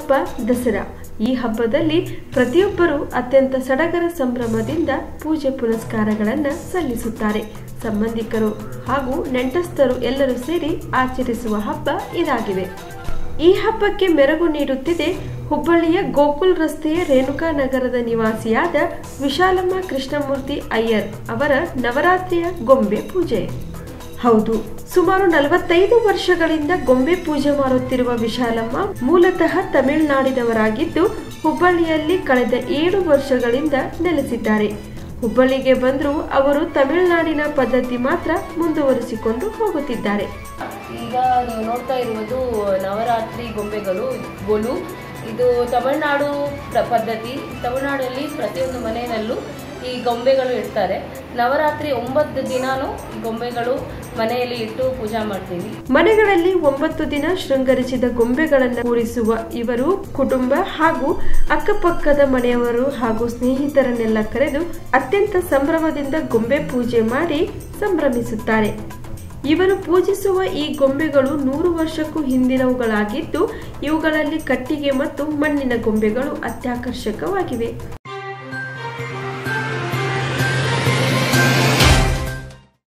ಹಬ್ಬ ದಸರಾ ಈ ಹಬ್ಬದಲ್ಲಿ ಪ್ರತಿಯೊಬ್ಬರು ಅತ್ಯಂತ ಸಡಗರ ಸಂಭ್ರಮದಿಂದ ಪೂಜೆ ಪುನಸ್ಕಾರಗಳನ್ನು ಸಲ್ಲಿಸುತ್ತಾರೆ ಸಂಬಂಧಿಕರು ಹಾಗೂ ನೆಂಟಸ್ಥರು ಎಲ್ಲರೂ ಸೇರಿ ಆಚರಿಸುವ ಹಬ್ಬ ಇದಾಗಿವೆ ಈ ಹಬ್ಬಕ್ಕೆ ಮೆರುಗು ನೀಡುತ್ತಿದೆ ಹುಬ್ಬಳ್ಳಿಯ ಗೋಕುಲ್ ರಸ್ತೆಯ ರೇಣುಕಾ ನಗರದ ನಿವಾಸಿಯಾದ ವಿಶಾಲಮ್ಮ ಕೃಷ್ಣಮೂರ್ತಿ ಅಯ್ಯರ್ ಅವರ ನವರಾತ್ರಿಯ ಗೊಂಬೆ ಪೂಜೆ ಹೌದು ಸುಮಾರು ನಲವತ್ತೈದು ವರ್ಷಗಳಿಂದ ಗೊಂಬೆ ಪೂಜೆ ಮಾಡುತ್ತಿರುವ ವಿಶಾಲಮ್ಮ ಮೂಲತಃ ತಮಿಳುನಾಡಿನವರಾಗಿದ್ದು ಹುಬ್ಬಳ್ಳಿಯಲ್ಲಿ ಕಳೆದ ಏಳು ವರ್ಷಗಳಿಂದ ನೆಲೆಸಿದ್ದಾರೆ ಹುಬ್ಬಳ್ಳಿಗೆ ಬಂದರೂ ಅವರು ತಮಿಳುನಾಡಿನ ಪದ್ಧತಿ ಮಾತ್ರ ಮುಂದುವರಿಸಿಕೊಂಡು ಹೋಗುತ್ತಿದ್ದಾರೆ ಈಗ ನೀವು ನೋಡ್ತಾ ಇರುವುದು ನವರಾತ್ರಿ ಗೊಂಬೆಗಳು ಗೊಲು ಇದು ತಮಿಳುನಾಡು ಪ್ರ ಪದ್ಧತಿ ತಮಿಳುನಾಡಲ್ಲಿ ಪ್ರತಿಯೊಂದು ಮನೆಯಲ್ಲೂ ಈ ಗೊಂಬೆಗಳು ಇಡ್ತಾರೆ ನವರಾತ್ರಿ ಒಂಬತ್ತು ದಿನಾನು ಈ ಗೊಂಬೆಗಳು ಮನೆಯಲ್ಲಿ ಇಟ್ಟು ಪೂಜಾ ಮಾಡ್ತೀವಿ ಮನೆಗಳಲ್ಲಿ ಒಂಬತ್ತು ದಿನ ಶೃಂಗರಿಸಿದ ಗೊಂಬೆಗಳನ್ನು ಕೂರಿಸುವ ಇವರು ಕುಟುಂಬ ಹಾಗೂ ಅಕ್ಕಪಕ್ಕದ ಮನೆಯವರು ಹಾಗೂ ಸ್ನೇಹಿತರನ್ನೆಲ್ಲ ಕರೆದು ಅತ್ಯಂತ ಸಂಭ್ರಮದಿಂದ ಗೊಂಬೆ ಪೂಜೆ ಮಾಡಿ ಸಂಭ್ರಮಿಸುತ್ತಾರೆ ಇವರು ಪೂಜಿಸುವ ಈ ಗೊಂಬೆಗಳು ನೂರು ವರ್ಷಕ್ಕೂ ಹಿಂದಿನವುಗಳಾಗಿದ್ದು ಇವುಗಳಲ್ಲಿ ಕಟ್ಟಿಗೆ ಮತ್ತು ಮಣ್ಣಿನ ಗೊಂಬೆಗಳು ಅತ್ಯಾಕರ್ಷಕವಾಗಿವೆ